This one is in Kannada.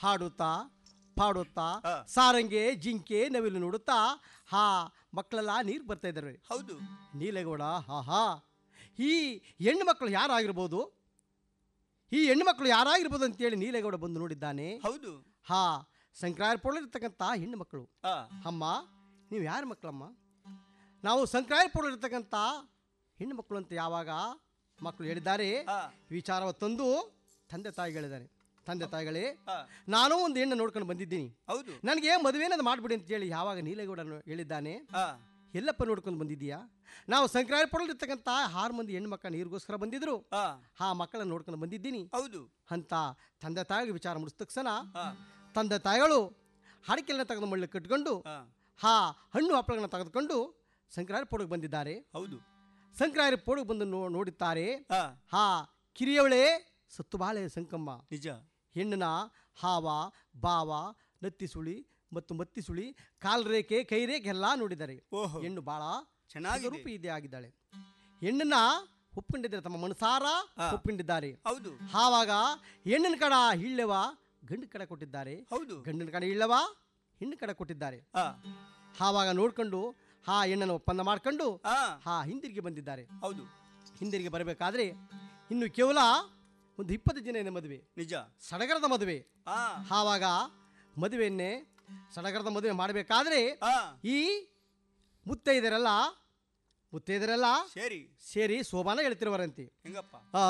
ಹಾಡುತ್ತಾ ಪಾಡುತ್ತಾ ಆ. ಸಾರಂಗೆ ಜಿಂಕೆ ನವಿಲು ನೋಡುತ್ತಾ ಹಾ ಮಕ್ಕಳೆಲ್ಲ ನೀರು ಬರ್ತಾ ಇದ್ದಾರೆ ಹೌದು ನೀಲೇಗೌಡ ಹಾ ಹಾ ಈ ಹೆಣ್ಣು ಮಕ್ಕಳು ಯಾರಾಗಿರ್ಬೋದು ಈ ಹೆಣ್ಣು ಮಕ್ಕಳು ಯಾರಾಗಿರ್ಬೋದು ಅಂತೇಳಿ ನೀಲೇಗೌಡ ಬಂದು ನೋಡಿದ್ದಾನೆ ಹೌದು ಹಾ ಸಂಕ್ರಾಯಪುರದಲ್ಲಿರ್ತಕ್ಕಂಥ ಹೆಣ್ಣು ಮಕ್ಕಳು ಆ ಅಮ್ಮ ನೀವು ಯಾರ ಮಕ್ಕಳಮ್ಮ ನಾವು ಸಂಕ್ರಾಯಪುರದಲ್ಲಿರ್ತಕ್ಕಂಥ ಹೆಣ್ಣು ಮಕ್ಕಳು ಅಂತ ಯಾವಾಗ ಮಕ್ಕಳು ಹೇಳಿದ್ದಾರೆ ಆ ವಿಚಾರವ ತಂದು ತಂದೆ ತಾಯಿಗೆ ಹೇಳಿದ್ದಾರೆ ತಂದೆ ತಾಯಿಗಳೇ ಆ ನಾನು ಒಂದು ಹೆಣ್ಣು ನೋಡ್ಕೊಂಡು ಬಂದಿದ್ದೀನಿ ಹೌದು ನನಗೆ ಮದುವೆನದು ಮಾಡಿಬಿಡಿ ಅಂತ ಹೇಳಿ ಯಾವಾಗ ನೀಲೇಗೌಡ ಹೇಳಿದ್ದಾನೆ ಆ ಎಲ್ಲಪ್ಪ ನೋಡ್ಕೊಂಡು ಬಂದಿದ್ದೀಯಾ ನಾವು ಸಂಕ್ರಾಯಪುರದಲ್ಲಿರ್ತಕ್ಕಂಥ ಆರು ಮಂದಿ ಹೆಣ್ಣು ಮಕ್ಕಳ ನೀರಿಗೋಸ್ಕರ ಬಂದಿದ್ರು ಆ ಆ ಮಕ್ಕಳನ್ನ ನೋಡ್ಕೊಂಡು ಬಂದಿದ್ದೀನಿ ಹೌದು ಅಂತ ತಂದೆ ತಾಯಿಗೆ ವಿಚಾರ ಮುಡಿದ ತಕ್ಷಣ ಆ ತಂದೆ ತಾಯಿಗಳು ಹಡಕೆಲ್ಲ ತೆಗೆದು ಮಳ್ಳಿ ಕಟ್ಕೊಂಡು ಆ ಹಾ ಹಣ್ಣು ಹಪ್ಪಳಗಳನ್ನ ತೆಗೆದುಕೊಂಡು ಸಂಕ್ರಾಂತಿ ಪೋಡಿಗೆ ಬಂದಿದ್ದಾರೆ ಹೌದು ಸಂಕ್ರಾಂತಿ ಪೋಡಿಗೆ ಬಂದು ನೋ ನೋಡುತ್ತಾರೆ ಆ ಹಾ ಕಿರಿಯವಳೆ ಸತ್ತು ಬಾಳೆ ಸಂಕಮ್ಮ ನಿಜ ಹೆಣ್ಣನ ಹಾವ ಬಾವ ನತ್ತಿ ಸುಳಿ ಮತ್ತು ಮತ್ತಿ ಸುಳಿ ಕಾಲ್ರೇಖೆ ಕೈರೇಖೆ ಎಲ್ಲ ನೋಡಿದ್ದಾರೆ ಓಹೋ ಹೆಣ್ಣು ಭಾಳ ಚೆನ್ನಾಗಿದೆ ರೂಪ ಇದೆ ಆಗಿದ್ದಾಳೆ ಹೆಣ್ಣನ್ನ ಒಪ್ಕೊಂಡಿದ್ದಾರೆ ತಮ್ಮ ಮನಸಾರ ಆ. ಒಪ್ಕೊಂಡಿದ್ದಾರೆ ಹೌದು ಆವಾಗ ಹೆಣ್ಣಿನ ಕಡ ಇಳ್ಳೆವ ಗಂಡು ಕಡೆ ಕೊಟ್ಟಿದ್ದಾರೆ ಹೌದು ಗಂಡಿನ ಕಡೆ ಇಳ್ಳವ ಹೆಣ್ಣು ಕಡೆ ಕೊಟ್ಟಿದ್ದಾರೆ ಆ ಆವಾಗ ನೋಡ್ಕೊಂಡು ಆ ಹೆಣ್ಣನ್ನು ಒಪ್ಪಂದ ಮಾಡ್ಕೊಂಡು ಆ ಹಾ ಹಿಂದಿರುಗಿ ಬಂದಿದ್ದಾರೆ ಹೌದು ಹಿಂದಿರುಗಿ ಬರಬೇಕಾದ್ರೆ ಇನ್ನು ಕೇವಲ ಒಂದು ಇಪ್ಪತ್ತು ದಿನ ಇದೆ ಮದುವೆ ನಿಜ ಸಡಗರದ ಮದುವೆ ಆ ಆವಾಗ ಮದುವೆಯನ್ನೇ ಸಡಗರದ ಮದುವೆ ಮಾಡಬೇಕಾದ್ರೆ ಆ ಈ ಮುತ್ತೈದರೆಲ್ಲ ಮುತ್ತೈದರೆಲ್ಲ ಸರಿ ಸೇರಿ ಸೋಬಾನ ಹೇಳ್ತಿರುವರಂತೆ ಹೆಂಗಪ್ಪ ಆ